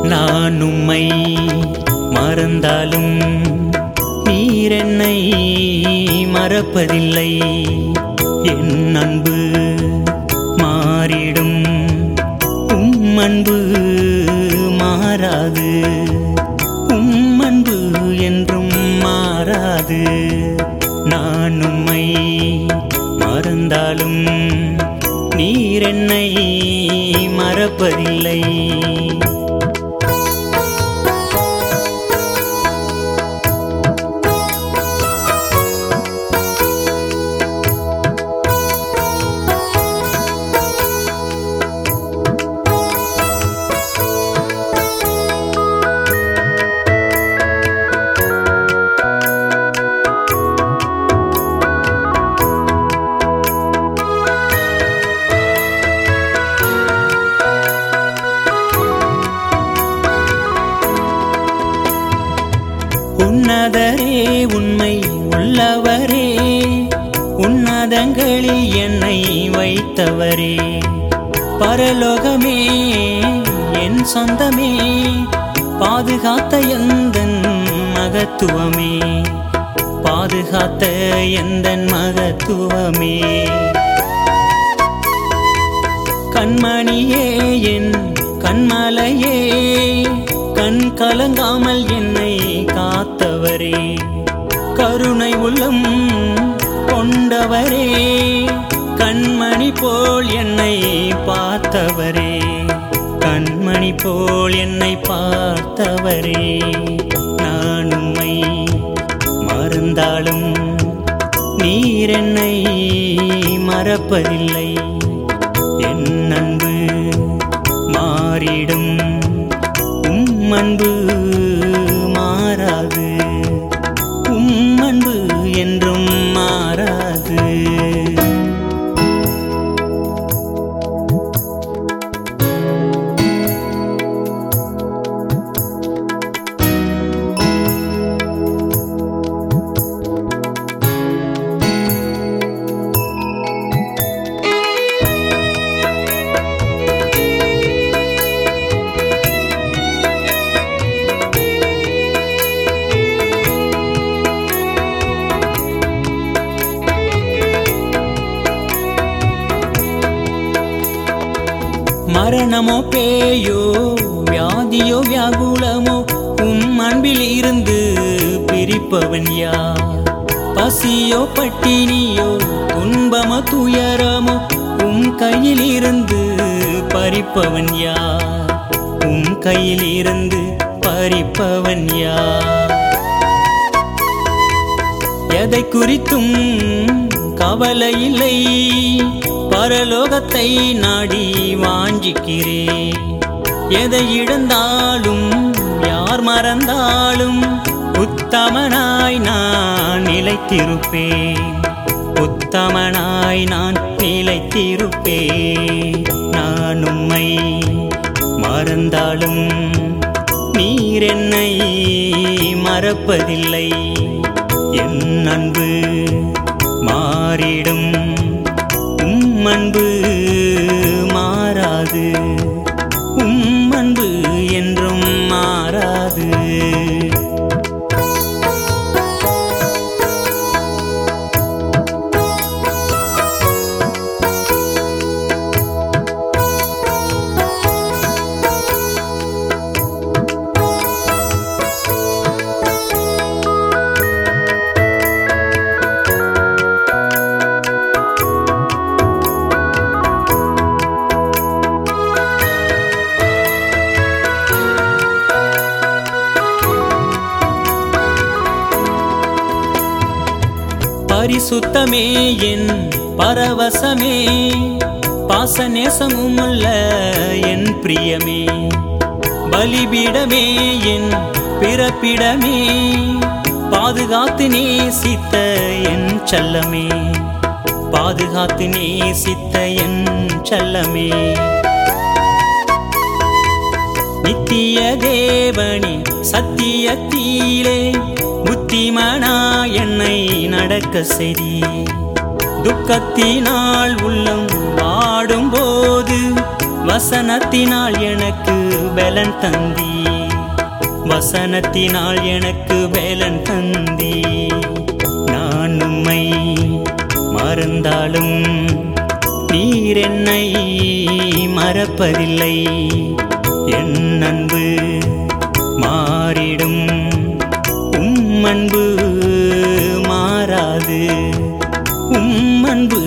நான் உம்மை மறந்தாலும் நீர் என்னை மறப்பதில்லை என் அன்பு மாறிடும் உம் அன்பு மாறாது உம் அன்பு என்றும் மாறாது நான் உம்மை மறந்தாலும் நீர் என்னை மறப்பதில்லை உன்னதரே உண்மை உள்ளவரே உன்னதங்களில் என்னை வைத்தவரே பரலோகமே என் சொந்தமே பாதுகாத்த எந்தன் மகத்துவமே பாதுகாத்த எந்தன் மகத்துவமே கண்மணியே என் கண்மலையே கண் கலங்காமல் என்னை காத்தவரே கருணை உள்ளம் கொண்டவரே கண்மணி போல் என்னை பார்த்தவரே கண்மணி போல் என்னை பார்த்தவரே நான் உம்மை மறந்தாலும் நீர் என்னை மறப்பதில்லை என் அன்பு மாறிடும் உம் அன்பு மாறாது உம் அன்பு என்றும் மாறாது மரணமோ பேயோ வியாதியோ வியாகுலமோ உம் அன்பில் இருந்து பிரிப்பவன் யார் பசியோ பட்டினியோ துன்பமோ துயரமோ உம் கையில் இருந்து பறிப்பவன் யார் உம் கையில் இருந்து பறிப்பவன் யார் எதை குறித்தும் கவலை இல்லை பரலோகத்தை நாடி வாஞ்சிக்கிறேன் எதை இழந்தாலும் யார் மறந்தாலும் உத்தமனாய் நான் நிலைத்திருப்பேன் உத்தமனாய் நான் நிலைத்திருப்பேன் நான் உம்மை மறந்தாலும் நீர் என்னை மறப்பதில்லை என் அன்பு மாறிடும் உம் அன்பு மாறாது உம் அன்பு என்றும் மாறாது பரிசுத்தமே என் பரவசமே பாசநேசமும் உள்ள என் பிரியமே பலிபீடமே என் பிறப்பிடமே பாதுகாத்து நேசித்த என் செல்லமே பாதுகாத்து நேசித்த என் செல்லமே நித்திய தேவனி சத்தியத்தீலே புத்திமனா என்னை நடக்க செறி துக்கத்தினால் உள்ளம் வாடும் போது வசனத்தினால் எனக்கு பலன் தந்தி வசனத்தினால் எனக்கு பலன் தந்தி நான் உம்மை மறந்தாலும் நீர் என்னை மறப்பதில்லை என் அன்பு மாறிடும் உம் அன்பு மாறாது உம் அன்பு